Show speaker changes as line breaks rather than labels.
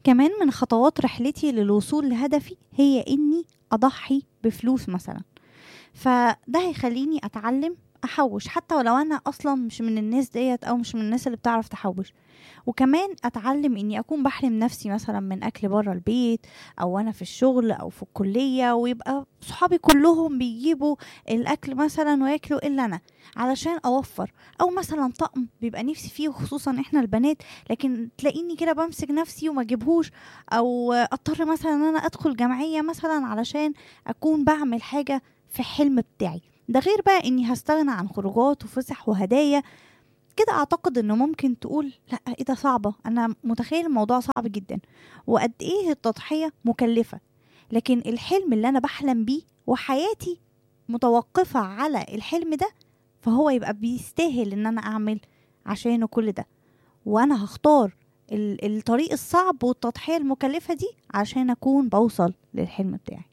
كمان من خطوات رحلتي للوصول لهدفي هي اني اضحي بفلوس مثلا فده هيخليني اتعلم احوش حتى ولو انا اصلا مش من الناس ديت او مش من الناس اللي بتعرف تحوش وكمان اتعلم اني اكون بحرم نفسي مثلا من اكل بره البيت او انا في الشغل او في الكليه ويبقى صحابي كلهم بيجيبوا الاكل مثلا وياكلوا الا انا علشان اوفر او مثلا طقم بيبقى نفسي فيه وخصوصا احنا البنات لكن تلاقيني كده بمسك نفسي وما اجيبهوش او اضطر مثلا ان انا ادخل جمعيه مثلا علشان اكون بعمل حاجه في حلم بتاعي ده غير بقى اني هستغنى عن خروجات وفسح وهدايا كده اعتقد انه ممكن تقول لا ايه ده صعبه انا متخيل الموضوع صعب جدا وقد ايه التضحيه مكلفه لكن الحلم اللي انا بحلم بيه وحياتي متوقفه على الحلم ده فهو يبقى بيستاهل ان انا اعمل عشانه كل ده وانا هختار ال- الطريق الصعب والتضحيه المكلفه دي عشان اكون بوصل للحلم بتاعي